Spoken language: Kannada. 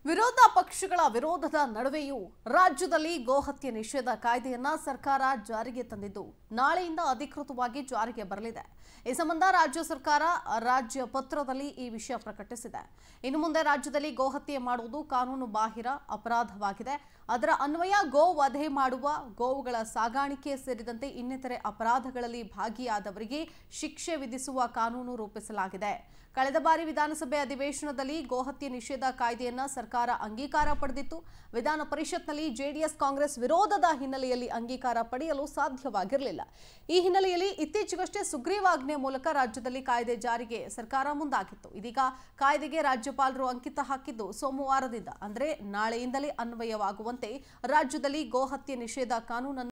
ವಿರೋಧ ಪಕ್ಷಗಳ ವಿರೋಧದ ನಡುವೆಯೂ ರಾಜ್ಯದಲ್ಲಿ ಗೋಹತ್ಯೆ ನಿಷೇಧ ಕಾಯ್ದೆಯನ್ನ ಸರ್ಕಾರ ಜಾರಿಗೆ ತಂದಿದ್ದು ನಾಳೆಯಿಂದ ಅಧಿಕೃತವಾಗಿ ಜಾರಿಗೆ ಬರಲಿದೆ ಈ ಸಂಬಂಧ ರಾಜ್ಯ ಸರ್ಕಾರ ರಾಜ್ಯ ಪತ್ರದಲ್ಲಿ ಈ ವಿಷಯ ಪ್ರಕಟಿಸಿದೆ ಇನ್ನು ಮುಂದೆ ರಾಜ್ಯದಲ್ಲಿ ಗೋಹತ್ಯೆ ಮಾಡುವುದು ಕಾನೂನು ಬಾಹಿರ ಅಪರಾಧವಾಗಿದೆ ಅದರ ಅನ್ವಯ ಗೋ ವಧೆ ಮಾಡುವ ಗೋವುಗಳ ಸಾಗಾಣಿಕೆ ಸೇರಿದಂತೆ ಇನ್ನಿತರೆ ಅಪರಾಧಗಳಲ್ಲಿ ಭಾಗಿಯಾದವರಿಗೆ ಶಿಕ್ಷೆ ವಿಧಿಸುವ ಕಾನೂನು ರೂಪಿಸಲಾಗಿದೆ ಕಳೆದ ಬಾರಿ ವಿಧಾನಸಭೆ ಅಧಿವೇಶನದಲ್ಲಿ ಗೋಹತ್ಯೆ ನಿಷೇಧ ಕಾಯ್ದೆಯನ್ನ ಸರ್ಕಾರ ಅಂಗೀಕಾರ ಪಡೆದಿತ್ತು ವಿಧಾನ ಪರಿಷತ್ನಲ್ಲಿ ಜೆಡಿಎಸ್ ಕಾಂಗ್ರೆಸ್ ವಿರೋಧದ ಹಿನ್ನೆಲೆಯಲ್ಲಿ ಅಂಗೀಕಾರ ಪಡೆಯಲು ಸಾಧ್ಯವಾಗಿರಲಿಲ್ಲ ಈ ಹಿನ್ನೆಲೆಯಲ್ಲಿ ಇತ್ತೀಚೆಗಷ್ಟೇ ಸುಗ್ರೀವಾಜ್ಞೆ ಮೂಲಕ ರಾಜ್ಯದಲ್ಲಿ ಕಾಯ್ದೆ ಜಾರಿಗೆ ಸರ್ಕಾರ ಮುಂದಾಗಿತ್ತು ಇದೀಗ ಕಾಯ್ದೆಗೆ ರಾಜ್ಯಪಾಲರು ಅಂಕಿತ ಹಾಕಿದ್ದು ಸೋಮವಾರದಿಂದ ಅಂದ್ರೆ ನಾಳೆಯಿಂದಲೇ ಅನ್ವಯವಾಗುವಂತೆ ರಾಜ್ಯದಲ್ಲಿ ಗೋಹತ್ಯೆ ನಿಷೇಧ ಕಾನೂನನ್ನು